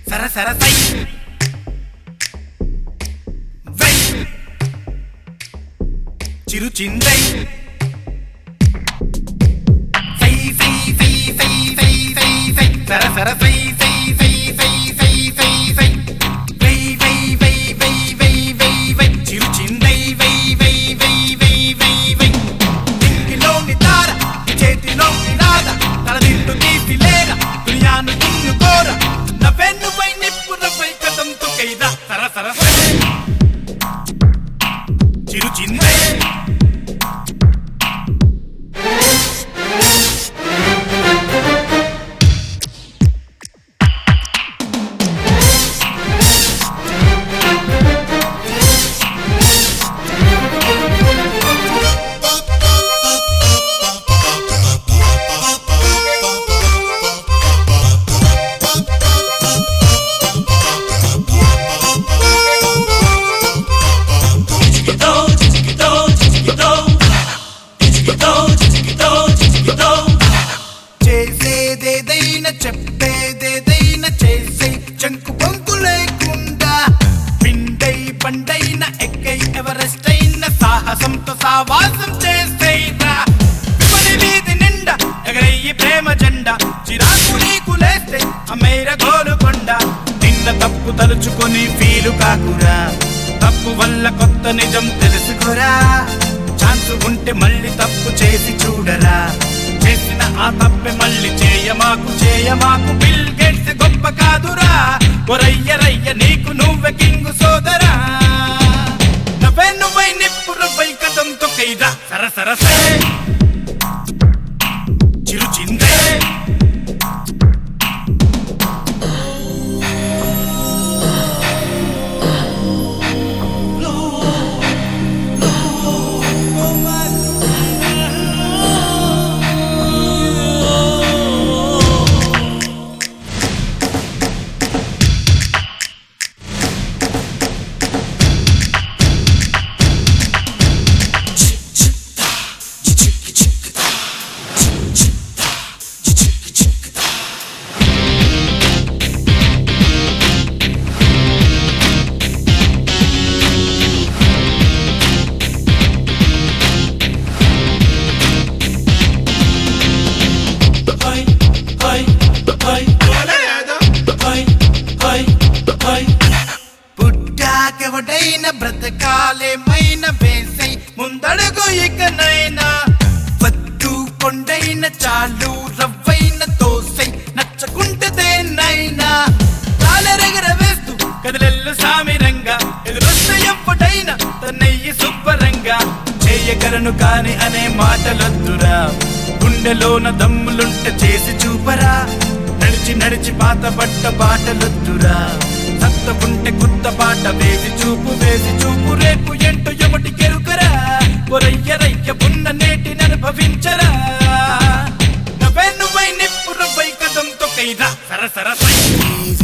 సర సర సై వై చిరు చిందై సై సై సై సై సై సై సై సర సర సై సై సై సై సై సై సై వై వై వై వై వై వై వై చిరు చిందై వై వై వై వై వై వై ఇంగిలోని తార ఈ చేతిలోని రాధ తలదిల్లు తీసి లేరా దునియాను దున్నుకోరా నవ్వెన్నుపై నిప్పులపై కథంతో కైదా సర సర సై చిరు చిందై చేసేదేదైనా చెప్పేదేదైనా చేసే చంకు పొంకు లేకుండా పిండై పండైన ఎక్కై ఎవరెస్ట్ అయిన సాహసంతో సావాసం చేసేరా విపణి వీధి నిండా ఎగరయ్యి ప్రేమ జెండా చిరాకు నీకు లేస్తే అమ్మేర గోలుకొండ నిన్న తప్పు తలుచుకొని ఫీలు కాకురా తప్పు వల్ల కొత్త నిజం తెలుసుకోరా ఛాన్స్ ఉంటే మళ్ళీ తప్పు చేసి చూడరా చేసిన ఆ తప్పే మళ్ళీ చేయమాకు చేయమాకు బిల్ గేట్స్ గొప్ప కాదురా ఒరయ్య రయ్య నీకు నువ్వే కింగు సోదరా నవ్వే నువ్వై నిప్పు రవ్వై కథంతో కైరా సర సర సరే చిరు చిందే పుట్టాకెవడైన బ్రతకాలేమైన వేసై ముందడుగు ఇకనైనా వద్దు కొండైన చాలు రవ్వైన తోసై నచ్చకుంటదేనైనా కాలరెగర వేస్తూ కదిలెల్లు సామిరంగా ఎదురొస్తే ఎప్పుడైనా తన్నయ్యి శుభ్రంగా చేయగలను కాని అనే మాటలొద్దురా గుండెలోన దమ్ములుంటే చేసి చూపరా నడిచి నడిచి పాత పట్ట పాటలొద్దురా సత్త ఉంటే కొత్త పాట వేసి చూపు వేసి చూపు రేపు ఎంటు ఎమటి కెరుకరా ఒరయ్య రయ్య ఉన్న నేటిని అనుభవించరా నవ్వే నువ్వై నిప్పు రవ్వై కథంతో కైరా సర సర సై